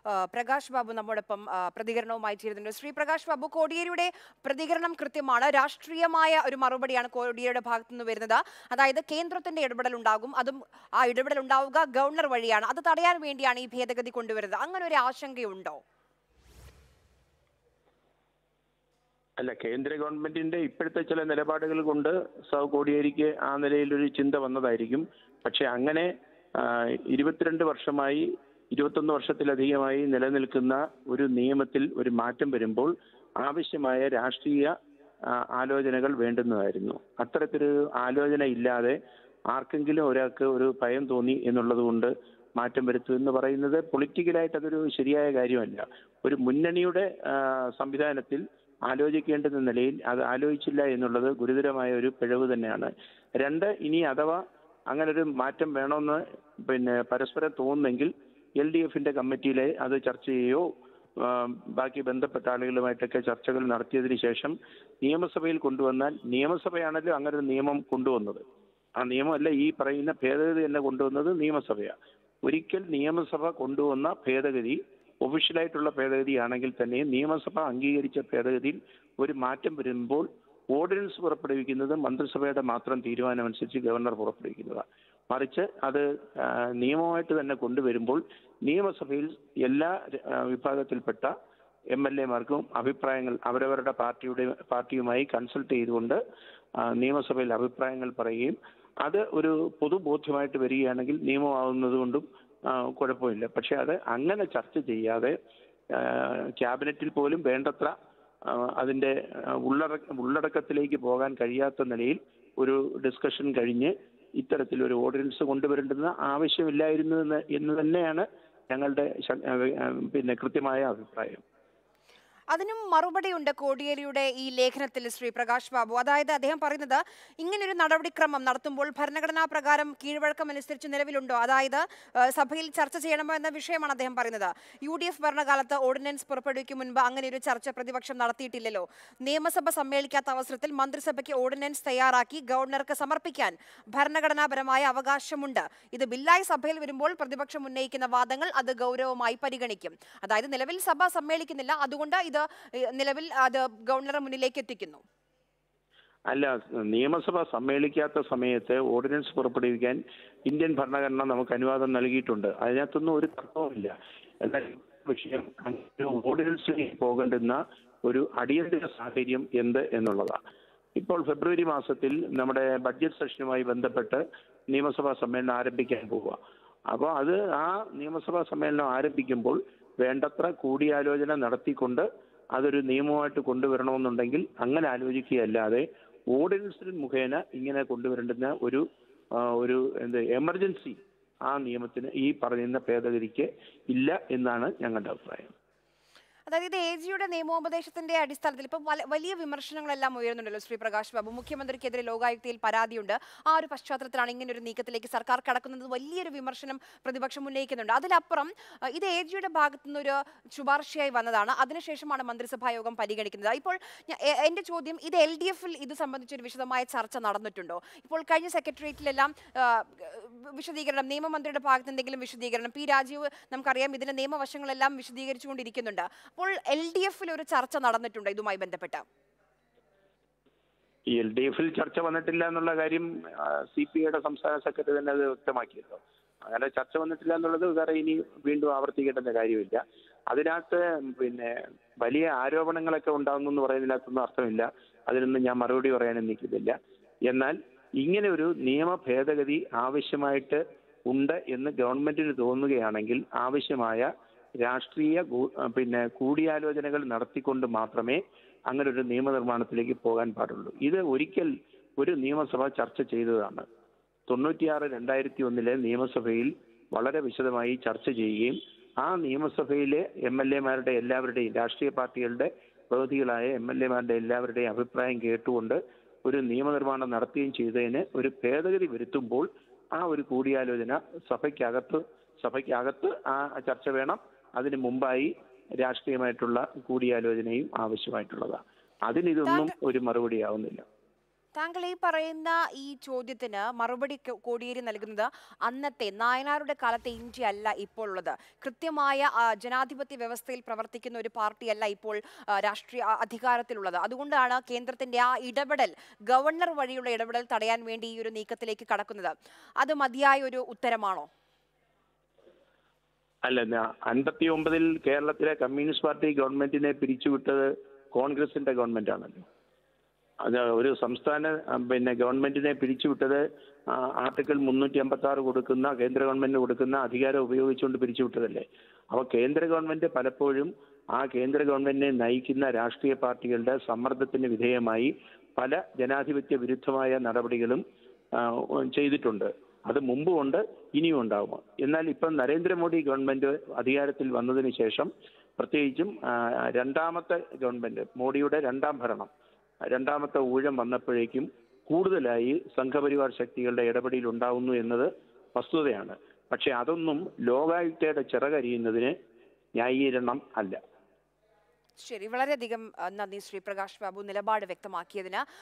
ആ, പ്രകാശ് ബാബു നമ്മോടൊപ്പം ആ, പ്രതികരണവുമായി ചേരുന്നുണ്ട് ശ്രീ പ്രകാശ് ബാബു കോടിയേരിയുടെ പ്രതികരണം കൃത്യമാണ് രാഷ്ട്രീയമായ ഒരു മറുപടിയാണ് കോടിയേരിയുടെ ഭാഗത്തു നിന്ന് വരുന്നത് അതായത് കേന്ദ്രത്തിന്റെ ഇടപെടൽ ഉണ്ടാകും അതും ആ ഇടപെടൽ ഉണ്ടാവുക ഗവർണർ വഴിയാണ് അത് തടയാൻ വേണ്ടിയാണ് ഈ ഭേദഗതി കൊണ്ടുവരുന്നത് അങ്ങനെ ഒരു ആശങ്കയുണ്ടോ അല്ല കേന്ദ്ര ഗവൺമെന്റിന്റെ ഇപ്പോഴത്തെ ചില നിലപാടുകൾ കൊണ്ട് സൗ കോടിയേരിക്ക് ആ നിലയിലൊരു ചിന്ത വന്നതായിരിക്കും പക്ഷെ അങ്ങനെ ആ, ഇരുപത്തിരണ്ട് വർഷമായി ഇരുപത്തൊന്ന് വർഷത്തിലധികമായി നിലനിൽക്കുന്ന ഒരു നിയമത്തിൽ ഒരു മാറ്റം വരുമ്പോൾ ആവശ്യമായ രാഷ്ട്രീയ ആ, ആലോചനകൾ വേണ്ടുന്നതായിരുന്നു അത്തരത്തിലൊരു ആലോചന ഇല്ലാതെ ആർക്കെങ്കിലും ഒരാൾക്ക് ഒരു ഭയം തോന്നി എന്നുള്ളത് കൊണ്ട് മാറ്റം വരുത്തുക എന്ന് പറയുന്നത് പൊളിറ്റിക്കലായിട്ട് അതൊരു ശരിയായ കാര്യമല്ല ഒരു മുന്നണിയുടെ ആ, സംവിധാനത്തിൽ ആലോചിക്കേണ്ടുന്ന നിലയിൽ അത് ആലോചിച്ചില്ല എന്നുള്ളത് ഗുരുതരമായ ഒരു പിഴവ് തന്നെയാണ് രണ്ട് ഇനി അഥവാ അങ്ങനെ ഒരു മാറ്റം വേണമെന്ന് പിന്നെ പരസ്പരം തോന്നുന്നെങ്കിൽ എൽ ഡി എഫിന്റെ കമ്മിറ്റിയിലെ അത് ചർച്ച ചെയ്യുകയോ ആ, ബാക്കി ബന്ധപ്പെട്ട ആളുകളുമായിട്ടൊക്കെ ചർച്ചകൾ നടത്തിയതിനു ശേഷം നിയമസഭയിൽ കൊണ്ടുവന്നാൽ നിയമസഭയാണല്ലോ അങ്ങനെ ഒരു നിയമം കൊണ്ടുവന്നത് ആ നിയമമല്ല ഈ പറയുന്ന ഭേദഗതി തന്നെ കൊണ്ടുവന്നത് നിയമസഭയാണ് ഒരിക്കൽ നിയമസഭ കൊണ്ടുവന്ന ഭേദഗതി ഒഫീഷ്യലായിട്ടുള്ള ഭേദഗതിയാണെങ്കിൽ തന്നെ നിയമസഭ അംഗീകരിച്ച ഭേദഗതിയിൽ ഒരു മാറ്റം വരുമ്പോൾ ഓർഡിനൻസ് പുറപ്പെടുവിക്കുന്നത് മന്ത്രിസഭയുടെ മാത്രം തീരുമാനമനുസരിച്ച് ഗവർണർ പുറപ്പെടുവിക്കുന്നതാണ് മറിച്ച് അത് ആ, നിയമമായിട്ട് തന്നെ കൊണ്ടുവരുമ്പോൾ നിയമസഭയിൽ എല്ലാ ആ, വിഭാഗത്തിൽപ്പെട്ട എം എൽ എമാർക്കും അഭിപ്രായങ്ങൾ അവരവരുടെ പാർട്ടിയുടെ പാർട്ടിയുമായി കൺസൾട്ട് ചെയ്തുകൊണ്ട് ആ, നിയമസഭയിൽ അഭിപ്രായങ്ങൾ പറയുകയും അത് ഒരു പൊതുബോധ്യമായിട്ട് വരികയാണെങ്കിൽ നിയമമാവുന്നത് കൊണ്ടും ആ, കുഴപ്പമില്ല പക്ഷെ അത് അങ്ങനെ ചർച്ച ചെയ്യാതെ ആ, ക്യാബിനറ്റിൽ പോലും വേണ്ടത്ര ആ, അതിന്റെ ആ, ഉള്ളടക്ക ഉള്ളടക്കത്തിലേക്ക് പോകാൻ കഴിയാത്ത നിലയിൽ ഒരു ഡിസ്കഷൻ കഴിഞ്ഞ് ഇത്തരത്തിലൊരു ഓർഡിനൻസ് കൊണ്ടുവരേണ്ടുന്ന ആവശ്യമില്ലായിരുന്നു എന്ന് എന്ന് തന്നെയാണ് ഞങ്ങളുടെ ശ- ആ, ആ, പിന്നെ കൃത്യമായ അഭിപ്രായം അതിനും മറുപടിയുണ്ട് കോടിയേരിയുടെ ഈ ലേഖനത്തിൽ ശ്രീ പ്രകാശ് ബാബു അതായത് അദ്ദേഹം പറയുന്നത് ഇങ്ങനൊരു നടപടിക്രമം നടത്തുമ്പോൾ ഭരണഘടനാ പ്രകാരം കീഴ്വഴക്കം അനുസരിച്ച് നിലവിലുണ്ടോ അതായത് ഏഹ്, സഭയിൽ ചർച്ച ചെയ്യണമോ എന്ന വിഷയമാണ് അദ്ദേഹം പറയുന്നത് യു ഡി എഫ് ഭരണകാലത്ത് ഓർഡിനൻസ് പുറപ്പെടുവിക്കും മുൻപ് അങ്ങനെ ഒരു ചർച്ച പ്രതിപക്ഷം നടത്തിയിട്ടില്ലല്ലോ നിയമസഭ സമ്മേളിക്കാത്ത അവസരത്തിൽ മന്ത്രിസഭയ്ക്ക് ഓർഡിനൻസ് തയ്യാറാക്കി ഗവർണർക്ക് സമർപ്പിക്കാൻ ഭരണഘടനാപരമായ അവകാശമുണ്ട് ഇത് ബില്ലായി സഭയിൽ വരുമ്പോൾ പ്രതിപക്ഷം ഉന്നയിക്കുന്ന വാദങ്ങൾ അത് ഗൗരവമായി പരിഗണിക്കും അതായത് നിലവിൽ സഭ സമ്മേളിക്കുന്നില്ല അതുകൊണ്ട് ഇത് ഏഹ്, നിലവിൽ അത് ഗവർണറുടെ മുന്നിലേക്ക് എത്തിക്കുന്നു അല്ല നിയമസഭ സമ്മേളിക്കാത്ത സമയത്ത് ഓർഡിനൻസ് പുറപ്പെടുവിക്കാൻ ഇന്ത്യൻ ഭരണഘടന നമുക്ക് അനുവാദം നൽകിയിട്ടുണ്ട് അതിനകത്തൊന്നും ഒരു തർക്കവുമില്ല എന്നാൽ ഈ വിഷയം അങ്ങനെ ഒരു ഓർഡിനൻസിലേക്ക് പോകേണ്ടുന്ന ഒരു അടിയന്തര സാഹചര്യം എന്ത് എന്നുള്ളതാണ് ഇപ്പോൾ ഫെബ്രുവരി മാസത്തിൽ നമ്മുടെ ബഡ്ജറ്റ് സെഷനുമായി ബന്ധപ്പെട്ട് നിയമസഭാ സമ്മേളനം ആരംഭിക്കാൻ പോവുക അപ്പോൾ അത് ആ നിയമസഭാ സമ്മേളനം ആരംഭിക്കുമ്പോൾ വേണ്ടത്ര കൂടിയാലോചന നടത്തിക്കൊണ്ട് അതൊരു നിയമമായിട്ട് കൊണ്ടുവരണമെന്നുണ്ടെങ്കിൽ അങ്ങനെ ആലോചിക്കുകയല്ലാതെ ഓർഡിനൻസിന് മുഖേന ഇങ്ങനെ കൊണ്ടുവരേണ്ടുന്ന ഒരു ആ, ഒരു എന്ത് എമർജൻസി ആ നിയമത്തിന് ഈ പറയുന്ന ഭേദഗതിക്ക് ഇല്ല എന്നാണ് ഞങ്ങളുടെ അഭിപ്രായം അതായത് ഇത് എ ജിയുടെ നിയമോപദേശത്തിന്റെ അടിസ്ഥാനത്തിൽ ഇപ്പൊ വല- വലിയ വിമർശനങ്ങളെല്ലാം ഉയരുന്നുണ്ടല്ലോ ശ്രീ പ്രകാശ് ബാബു മുഖ്യമന്ത്രിക്കെതിരെ ലോകായുക്തയിൽ പരാതിയുണ്ട് ആ ഒരു പശ്ചാത്തലത്തിലാണ് ഇങ്ങനെ ഒരു നീക്കത്തിലേക്ക് സർക്കാർ കടക്കുന്നത് വലിയൊരു വിമർശനം പ്രതിപക്ഷം ഉന്നയിക്കുന്നുണ്ട് അതിലപ്പുറം അഹ്, ഇത് എ ജിയുടെ ഭാഗത്തു നിന്നൊരു ശുപാർശയായി വന്നതാണ് അതിനുശേഷമാണ് മന്ത്രിസഭാ യോഗം പരിഗണിക്കുന്നത് ഇപ്പോൾ ഞ- എ- എന്റെ ചോദ്യം ഇത് എൽ ഡി എഫിൽ ഇത് സംബന്ധിച്ചൊരു വിശദമായ ചർച്ച നടന്നിട്ടുണ്ടോ ഇപ്പോൾ കഴിഞ്ഞ സെക്രട്ടേറിയറ്റിലെല്ലാം ആ, വിശദീകരണം നിയമമന്ത്രിയുടെ ഭാഗത്ത് എന്തെങ്കിലും വിശദീകരണം പി രാജീവ് നമുക്കറിയാം ഇതിന്റെ നിയമവശങ്ങളെല്ലാം വിശദീകരിച്ചുകൊണ്ടിരിക്കുന്നുണ്ട് അപ്പോൾ എൽ ഡി എഫിൽ ഒരു ചർച്ച നടന്നിട്ടുണ്ട് ഇതുമായി ബന്ധപ്പെട്ട് ഈ എൽ ഡി എഫിൽ ചർച്ച വന്നിട്ടില്ല എന്നുള്ള കാര്യം സി പി ഐയുടെ സംസ്ഥാന സെക്രട്ടറി തന്നെ അത് വ്യക്തമാക്കിയല്ലോ അങ്ങനെ ചർച്ച വന്നിട്ടില്ല എന്നുള്ളത് വേറെ ഇനി വീണ്ടും ആവർത്തിക്കേണ്ട കാര്യമില്ല അതിനകത്ത് പിന്നെ വലിയ ആരോപണങ്ങളൊക്കെ ഉണ്ടാകുന്നു എന്ന് പറയുന്നതിനകത്തൊന്നും അർത്ഥമില്ല അതിനൊന്നും ഞാൻ മറുപടി പറയാനും നിൽക്കുന്നില്ല എന്നാൽ ഇങ്ങനെ ഒരു നിയമ ഭേദഗതി ആവശ്യമായിട്ട് ഉണ്ട് എന്ന് ഗവൺമെന്റിന് തോന്നുകയാണെങ്കിൽ ആവശ്യമായ രാഷ്ട്രീയ ഗൂ- പിന്നെ കൂടിയാലോചനകൾ നടത്തിക്കൊണ്ട് മാത്രമേ അങ്ങനെ ഒരു നിയമനിർമ്മാണത്തിലേക്ക് പോകാൻ പാടുള്ളൂ ഇത് ഒരിക്കൽ ഒരു നിയമസഭ ചർച്ച ചെയ്തതാണ് തൊണ്ണൂറ്റിയാറ് രണ്ടായിരത്തി ഒന്നിലെ നിയമസഭയിൽ വളരെ വിശദമായി ചർച്ച ചെയ്യുകയും ആ നിയമസഭയിലെ എം എൽ എമാരുടെ എല്ലാവരുടെയും രാഷ്ട്രീയ പാർട്ടികളുടെ പ്രതിനിധികളായ എം എൽ എമാരുടെ എല്ലാവരുടെയും അഭിപ്രായം കേട്ടുകൊണ്ട് ഒരു നിയമനിർമ്മാണം നടത്തുകയും ചെയ്തതിന് ഒരു ഭേദഗതി വരുത്തുമ്പോൾ ആ ഒരു കൂടിയാലോചന സഭയ്ക്കകത്ത് സഭയ്ക്കകത്ത് ആ ചർച്ച വേണം അതിന് മുമ്പായി രാഷ്ട്രീയമായിട്ടുള്ള കൂടിയാലോചനയും ആവശ്യമായിട്ടുള്ളതാണ് അതിനിതൊന്നും ഒരു മറുപടിയാവുന്നില്ല താങ്കൾ ഈ പറയുന്ന ഈ ചോദ്യത്തിന് മറുപടി കോ- കോടിയേരി നൽകുന്നത് അന്നത്തെ നായനാരുടെ കാലത്തെ ഇന്ത്യ അല്ല ഇപ്പോൾ ഉള്ളത് കൃത്യമായ ആ, ജനാധിപത്യ വ്യവസ്ഥയിൽ പ്രവർത്തിക്കുന്ന ഒരു പാർട്ടിയല്ല ഇപ്പോൾ ആ, രാഷ്ട്രീയ ആ, അധികാരത്തിലുള്ളത് അതുകൊണ്ടാണ് കേന്ദ്രത്തിന്റെ ആ ഇടപെടൽ ഗവർണർ വഴിയുള്ള ഇടപെടൽ തടയാൻ വേണ്ടി ഈ ഒരു നീക്കത്തിലേക്ക് കടക്കുന്നത് അത് മതിയായ ഒരു ഉത്തരമാണോ അല്ല അൻപത്തി ഒമ്പതിൽ കേരളത്തിലെ കമ്മ്യൂണിസ്റ്റ് പാർട്ടി ഗവൺമെന്റിനെ പിരിച്ചുവിട്ടത് കോൺഗ്രസിന്റെ ഗവൺമെന്റ് ആണല്ലോ അത് ഒരു സംസ്ഥാന ആ, പിന്നെ ഗവൺമെന്റിനെ പിരിച്ചുവിട്ടത് ആ, ആർട്ടിക്കിൾ മുന്നൂറ്റി അമ്പത്തി ആറ് കൊടുക്കുന്ന കേന്ദ്ര ഗവൺമെന്റിന് കൊടുക്കുന്ന അധികാരം ഉപയോഗിച്ചുകൊണ്ട് പിരിച്ചുവിട്ടതല്ലേ അപ്പോൾ കേന്ദ്ര ഗവൺമെന്റ് പലപ്പോഴും ആ കേന്ദ്ര ഗവൺമെന്റിനെ നയിക്കുന്ന രാഷ്ട്രീയ പാർട്ടികളുടെ സമ്മർദ്ദത്തിന് വിധേയമായി പല ജനാധിപത്യ വിരുദ്ധമായ നടപടികളും ആ, ചെയ്തിട്ടുണ്ട് അത് മുമ്പുമുണ്ട് ഇനിയും ഉണ്ടാവും എന്നാൽ ഇപ്പം നരേന്ദ്രമോദി ഗവൺമെന്റ് അധികാരത്തിൽ വന്നതിന് ശേഷം പ്രത്യേകിച്ചും ആ, രണ്ടാമത്തെ ഗവൺമെന്റ് മോഡിയുടെ രണ്ടാം ഭരണം രണ്ടാമത്തെ ഊഴം വന്നപ്പോഴേക്കും കൂടുതലായി സംഘപരിവാർ ശക്തികളുടെ ഇടപെടൽ ഉണ്ടാവുന്നു എന്നത് വസ്തുതയാണ് പക്ഷെ അതൊന്നും ലോകായുക്തയുടെ ചിറകരിയുന്നതിന് ന്യായീകരണം അല്ല ശരി വളരെയധികം ആ, നന്ദി ശ്രീ പ്രകാശ് ബാബു നിലപാട് വ്യക്തമാക്കിയതിന്